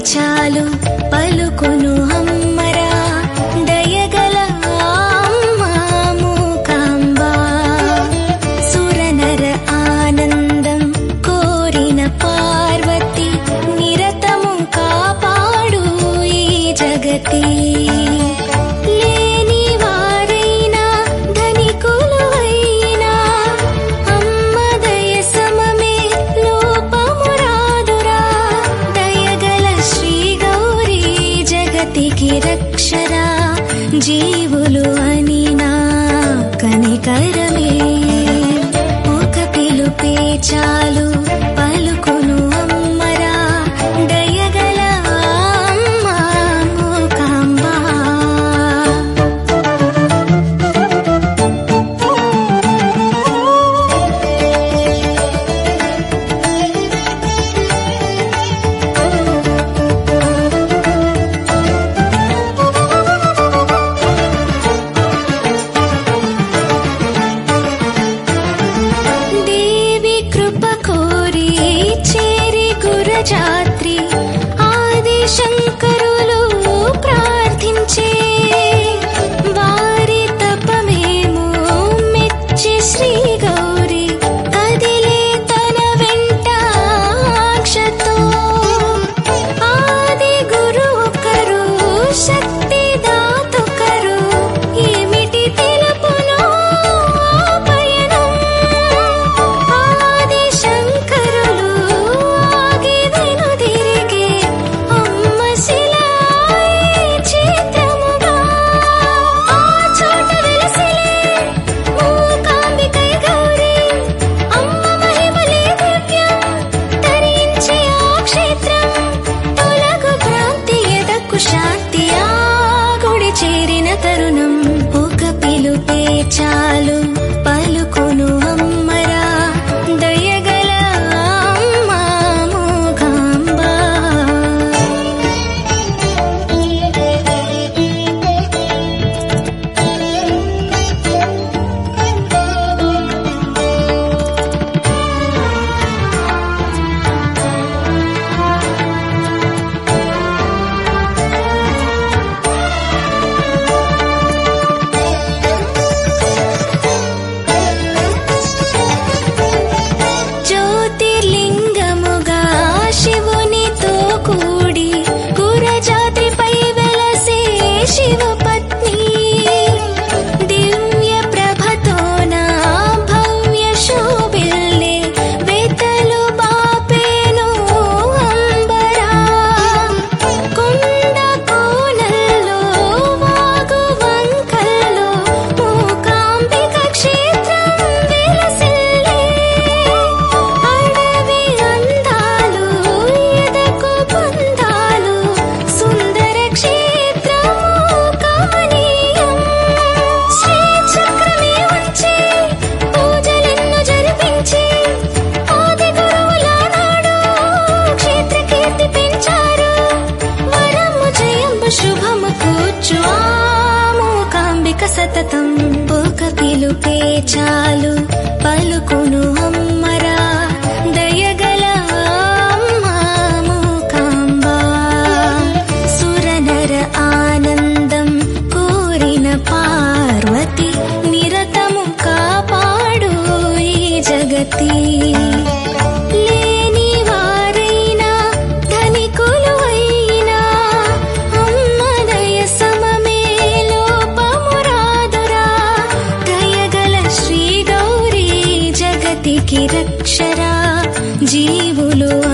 చాలు పలుకును అమ్మరా దయగల అమ్మ మూకాంబా సురనర ఆనందం కోరిన పార్వతి నిరతము కాపాడు ఈ జగతి లేని వారైనా ధనికులు అయినా అమ్మ దయ సమమే లోపము రాదురా దయగల శ్రీ గౌరీ జగతికి రక్షరా జీవులు అని నా కనికరమే ఒక పిలుపే చాలు పలుకును అమ్మరా దయగల అమ్మ మూకాంబా దేవి కృప కోరి చేరి గురజాత్రి ఆది శంకరులు ప్రార్థించే వారి తపమేమో మెచ్చి శ్రీ గౌరి కదిలే తన వెంట ఆక్షతో ఆది గురు ఒకరు శక్తి దాతుకరు ఏమిటి తెలుపునో ఆ పయనం ఆది శంకరులు ఆగి వెనుదిరిగే అమ్మ శిలాయి చిత్రముగా ఆ చోట వెలసిలే మూకాంబికై గౌరీ అమ్మ మహిమలే దివ్యం తరించే ఆ క్షేత్రం తొలగు భ్రాంతి ఎదక్కు శాంతి ఆ గుడి చేరిన తరుణం ఒక పిలుపే చాలు పలుకును అమ్మరా దయగల అమ్మ మూకాంబా జ్యోతిర్లింగముగా శివునితో కూడి గురజాత్రిపై వెలసే శివపత్ని దివ్య ప్రభతో నా భవ్య శోభిల్లే వెతలు బాపేను అంబరా కొండ కోనల్లో వాగు వంకల్లో మూకాంబిక క్షేత్రం వెలసిల్లే అడవి అందాలు ఎదకు బంధాలు సుందర క్షేత్రము కమనీయం శ్రీ చక్రమే ఉంచి పూజలెన్నో జరిపించి ఆది గురువుల నాడు క్షేత్ర కీర్తి పెంచారు వరము జయము శుభము కూర్చు ఆ మూకాంబిక సతతం ఒక పిలుపే చాలు పలుకును అమ్మరా దయగల అమ్మ మూకాంబా సురనర ఆనందం కోరిన పార్వతి నిరతము కాపాడు ఈ జగతి లేని వారైనా ధనికులు అయినా అమ్మ దయ సమమే లోపము రాదురా దయగల శ్రీ గౌరీ జగతికి రక్షరా జీవులు